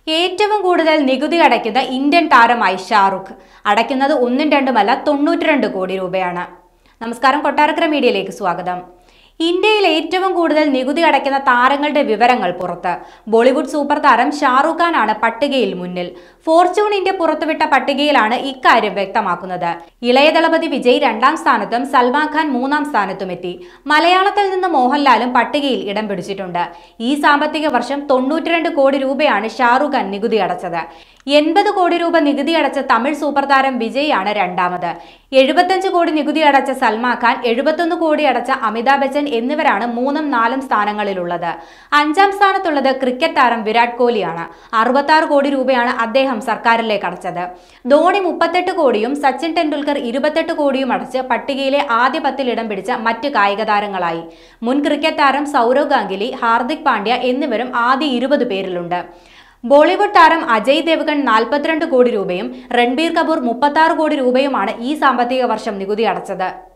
ഏറ്റവും കൂടുതൽ നികുതി അടയ്ക്കുന്ന ഇന്ത്യൻ താരമായി ഷാറുഖ് അടയ്ക്കുന്നത് ഒന്നും രണ്ടുമല്ല തൊണ്ണൂറ്റിരണ്ട് കോടി രൂപയാണ് നമസ്കാരം കൊട്ടാരക്കര മീഡിയയിലേക്ക് സ്വാഗതം ഇന്ത്യയിൽ ഏറ്റവും കൂടുതൽ നികുതി അടയ്ക്കുന്ന താരങ്ങളുടെ വിവരങ്ങൾ പുറത്ത് ബോളിവുഡ് സൂപ്പർ താരം ഷാറൂഖ് ഖാൻ ആണ് പട്ടികയിൽ മുന്നിൽ ഫോർച്യൂൺ ഇന്ത്യ പുറത്തുവിട്ട പട്ടികയിലാണ് ഇക്കാര്യം വ്യക്തമാക്കുന്നത് ഇളയ ദളപതി വിജയ് രണ്ടാം സ്ഥാനത്തും സൽമാൻ ഖാൻ മൂന്നാം സ്ഥാനത്തും എത്തി മലയാളത്തിൽ നിന്ന് മോഹൻലാലും പട്ടികയിൽ ഇടം പിടിച്ചിട്ടുണ്ട് ഈ സാമ്പത്തിക വർഷം തൊണ്ണൂറ്റിരണ്ട് കോടി രൂപയാണ് ഷാറൂഖ് ഖാൻ നികുതി അടച്ചത് എൺപത് കോടി രൂപ നികുതി അടച്ച തമിഴ് സൂപ്പർ താരം വിജയ് ആണ് രണ്ടാമത് എഴുപത്തഞ്ച് കോടി നികുതി അടച്ച സൽമാൻ ഖാൻ എഴുപത്തൊന്ന് കോടി അടച്ച അമിതാഭ് ബച്ചൻ എന്നിവരാണ് മൂന്നും നാലും സ്ഥാനങ്ങളിലുള്ളത് അഞ്ചാം സ്ഥാനത്തുള്ളത് ക്രിക്കറ്റ് താരം വിരാട് കോഹ്ലിയാണ് അറുപത്താറ് കോടി രൂപയാണ് അദ്ദേഹം സർക്കാരിലേക്ക് അടച്ചത് ധോണി മുപ്പത്തെട്ട് കോടിയും സച്ചിൻ ടെണ്ടുൽക്കർ ഇരുപത്തെട്ട് കോടിയും അടച്ച് പട്ടികയിലെ ആദ്യ പത്തിൽ ഇടം പിടിച്ച മറ്റ് കായിക താരങ്ങളായി മുൻ ക്രിക്കറ്റ് താരം സൗരവ് ഗാംഗുലി ഹാർദിക് പാണ്ഡ്യ എന്നിവരും ആദ്യ ഇരുപത് പേരിലുണ്ട് ബോളിവുഡ് താരം അജയ് ദേവ്ഗൺ നാൽപ്പത്തിരണ്ട് കോടി രൂപയും രൺബീർ കപൂർ മുപ്പത്തി കോടി രൂപയുമാണ് ഈ സാമ്പത്തിക വർഷം നികുതി അടച്ചത്